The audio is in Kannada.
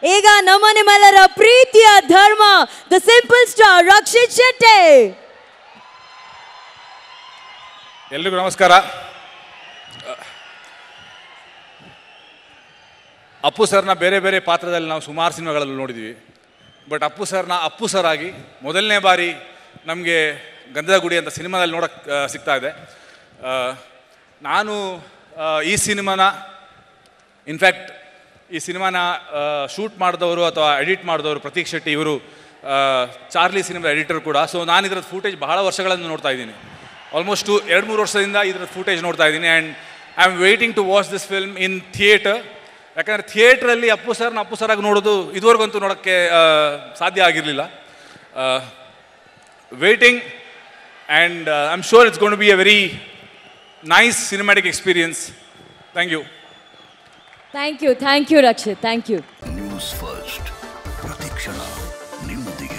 ಈಗ ನಮ್ಮ ನಿಮ್ಮೆಲ್ಲರ ಪ್ರೀತಿಯ Dharma the simple star Rakshit Shetty ಎಲ್ರಿಗೂ ನಮಸ್ಕಾರ ಅಪ್ಪು ಸರ್ನ ಬೇರೆ ಬೇರೆ ಪಾತ್ರದಲ್ಲಿ ನಾವು ಸುಮಾರು ಸಿನಿಮಾಗಳಲ್ಲಿ ನೋಡಿದ್ವಿ ಬಟ್ ಅಪ್ಪು ಸರ್ನ ಅಪ್ಪು ಸರ್ ಆಗಿ ಮೊದಲನೇ ಬಾರಿ ನಮಗೆ ಗಂಧದ ಗುಡಿ ಅಂತ ಸಿನಿಮಾದಲ್ಲಿ ನೋಡೋಕ್ಕೆ ಸಿಗ್ತಾ ಇದೆ ಆ, ನಾನು ಆ, ಈ ಸಿನಿಮಾನ ಇನ್ಫ್ಯಾಕ್ಟ್ ಈ ಸಿನಿಮಾನ ಶೂಟ್ ಮಾಡಿದವರು ಅಥವಾ ಎಡಿಟ್ ಮಾಡಿದವರು ಪ್ರತೀಕ್ ಶೆಟ್ಟಿ ಇವರು ಚಾರ್ಲಿ ಸಿನಿಮಾ ಎಡಿಟರ್ ಕೂಡ ಸೊ ನಾನು ಇದರ ಫೂಟೇಜ್ ಬಹಳ ವರ್ಷಗಳಿಂದ ನೋಡ್ತಾ ಇದ್ದೀನಿ ಆಲ್ಮೋಸ್ಟ್ ಎರಡು ಮೂರು ವರ್ಷದಿಂದ ಇದರ ಫೂಟೇಜ್ ನೋಡ್ತಾ ಇದ್ದೀನಿ and I am waiting to watch this film in theatre ಯಾಕಂದರೆ ಥಿಯೇಟ್ರಲ್ಲಿ ಅಪ್ಪು ಸರ್ನ ಅಪ್ಪು ಸರಾಗಿ ನೋಡೋದು ಇದುವರೆಗಂತೂ ನೋಡೋಕ್ಕೆ ಆ, ಸಾಧ್ಯ ಆಗಿರಲಿಲ್ಲ waiting and I am sure it's gonna be a very nice cinematic experience thank you thank you thank you Rakshit thank you news first ಪ್ರತಿಕ್ಷಣ ನಿಮ್ಮೊಂದಿಗೆ